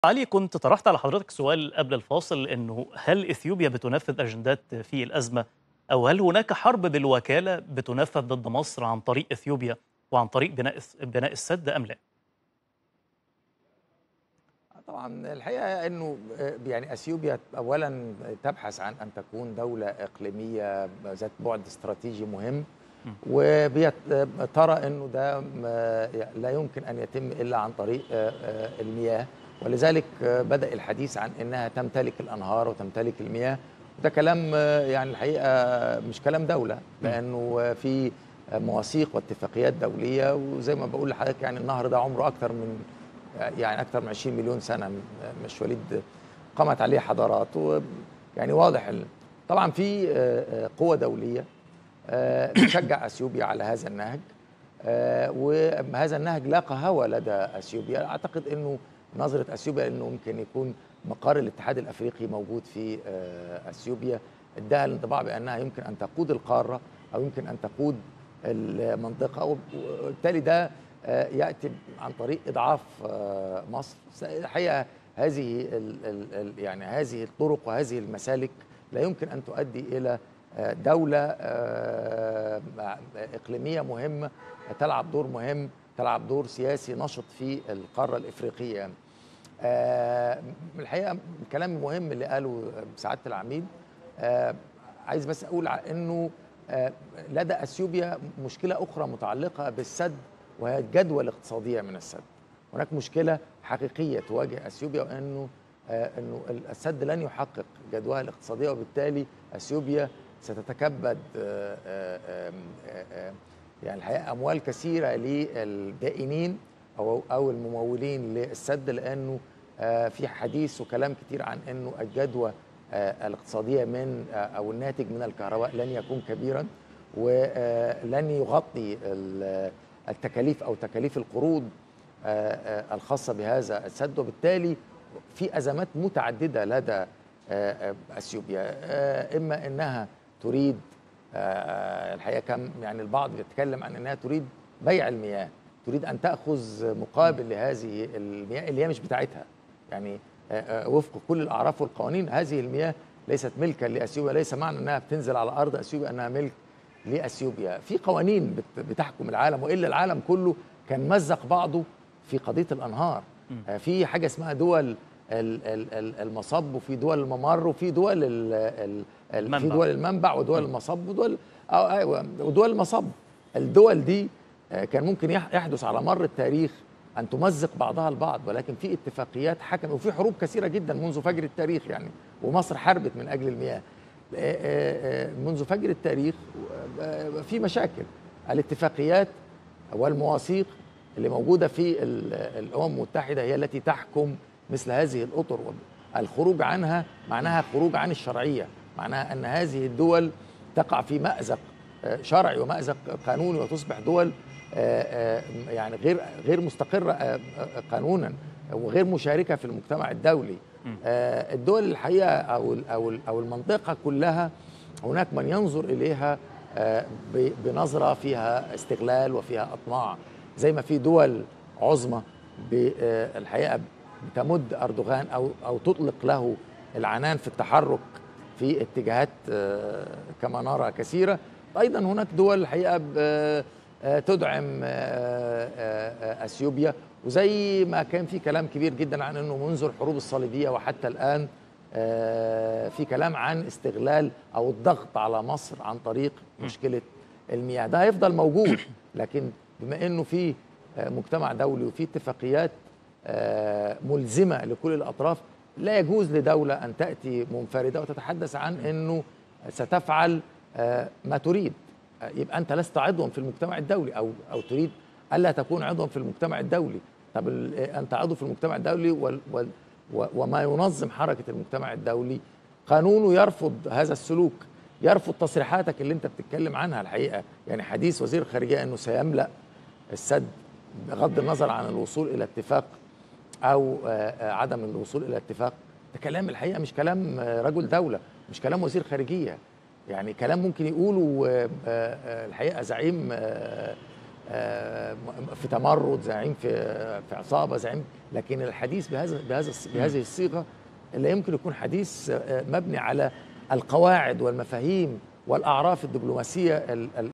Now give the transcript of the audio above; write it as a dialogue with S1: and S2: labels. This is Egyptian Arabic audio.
S1: علي كنت طرحت على حضرتك سؤال قبل الفاصل انه هل اثيوبيا بتنفذ اجندات في الازمه او هل هناك حرب بالوكاله بتنفذ ضد مصر عن طريق اثيوبيا وعن طريق بناء بناء السد ام لا؟
S2: طبعا الحقيقه انه يعني اثيوبيا اولا تبحث عن ان تكون دوله اقليميه ذات بعد استراتيجي مهم وترى انه ده لا يمكن ان يتم الا عن طريق المياه ولذلك بدا الحديث عن انها تمتلك الانهار وتمتلك المياه ده كلام يعني الحقيقه مش كلام دوله لانه في مواثيق واتفاقيات دوليه وزي ما بقول لحضرتك يعني النهر ده عمره اكثر من يعني اكثر من 20 مليون سنه مش وليد قامت عليه حضارات يعني واضح طبعا في قوه دوليه بتشجع اثيوبيا على هذا النهج وهذا النهج لاقى هوى لدى اثيوبيا اعتقد انه نظره اثيوبيا انه ممكن يكون مقر الاتحاد الافريقي موجود في اثيوبيا اداها الانطباع بانها يمكن ان تقود القاره او يمكن ان تقود المنطقه وبالتالي ده ياتي عن طريق اضعاف مصر الحقيقه هذه ال ال يعني هذه الطرق وهذه المسالك لا يمكن ان تؤدي الى دوله اقليميه مهمه تلعب دور مهم تلعب دور سياسي نشط في القاره الافريقيه الحقيقه الكلام المهم اللي قاله سعاده العميد عايز بس اقول انه لدى اثيوبيا مشكله اخرى متعلقه بالسد وهي الجدوى الاقتصاديه من السد. هناك مشكله حقيقيه تواجه اثيوبيا وانه انه السد لن يحقق جدواها الاقتصاديه وبالتالي اثيوبيا ستتكبد يعني الحقيقه اموال كثيره للدائنين او او الممولين للسد لانه في حديث وكلام كتير عن انه الجدوى الاقتصاديه من او الناتج من الكهرباء لن يكون كبيرا ولن يغطي التكاليف او تكاليف القروض الخاصه بهذا السد وبالتالي في ازمات متعدده لدى اثيوبيا اما انها تريد الحقيقه كم يعني البعض بيتكلم عن انها تريد بيع المياه تريد ان تاخذ مقابل لهذه المياه اللي هي مش بتاعتها يعني وفق كل الاعراف والقوانين هذه المياه ليست ملكا لاثيوبيا ليس معنى انها بتنزل على ارض اثيوبيا انها ملك لاثيوبيا في قوانين بتحكم العالم والا العالم كله كان مزق بعضه في قضيه الانهار في حاجه اسمها دول المصب وفي دول الممر وفي دول المنبع. في دول المنبع ودول المصب ودول ايوه ودول المصب الدول دي كان ممكن يحدث على مر التاريخ ان تمزق بعضها البعض ولكن في اتفاقيات حكم وفي حروب كثيره جدا منذ فجر التاريخ يعني ومصر حاربت من اجل المياه منذ فجر التاريخ في مشاكل الاتفاقيات والمواثيق اللي موجوده في الامم المتحده هي التي تحكم مثل هذه الاطر الخروج عنها معناها خروج عن الشرعيه معناها ان هذه الدول تقع في مازق شرعي ومازق قانوني وتصبح دول يعني غير غير مستقره قانونا وغير مشاركه في المجتمع الدولي الدول الحقيقه او او او المنطقه كلها هناك من ينظر اليها بنظره فيها استغلال وفيها اطماع زي ما في دول عظمى الحقيقه بتمد اردوغان او او تطلق له العنان في التحرك في اتجاهات كما نرى كثيره ايضا هناك دول الحقيقه تدعم اثيوبيا وزي ما كان في كلام كبير جدا عن انه منذ الحروب الصليبيه وحتى الان في كلام عن استغلال او الضغط على مصر عن طريق مشكله المياه ده هيفضل موجود لكن بما انه في مجتمع دولي وفي اتفاقيات ملزمه لكل الاطراف لا يجوز لدوله ان تاتي منفرده وتتحدث عن انه ستفعل ما تريد يبقى انت لست عضوا في المجتمع الدولي او او تريد الا تكون عضوا في المجتمع الدولي طب انت عضو في المجتمع الدولي وال وال وما ينظم حركه المجتمع الدولي قانونه يرفض هذا السلوك يرفض تصريحاتك اللي انت بتتكلم عنها الحقيقه يعني حديث وزير الخارجيه انه سيملا السد بغض النظر عن الوصول الى اتفاق او عدم الوصول الى اتفاق ده كلام الحقيقه مش كلام رجل دوله مش كلام وزير خارجيه يعني كلام ممكن يقوله الحقيقه زعيم آه، في تمرد زعيم في في عصابه زعيم لكن الحديث بهذا بهذا بهذه الصيغه لا يمكن يكون حديث آه، مبني على القواعد والمفاهيم والاعراف الدبلوماسيه ال- ال-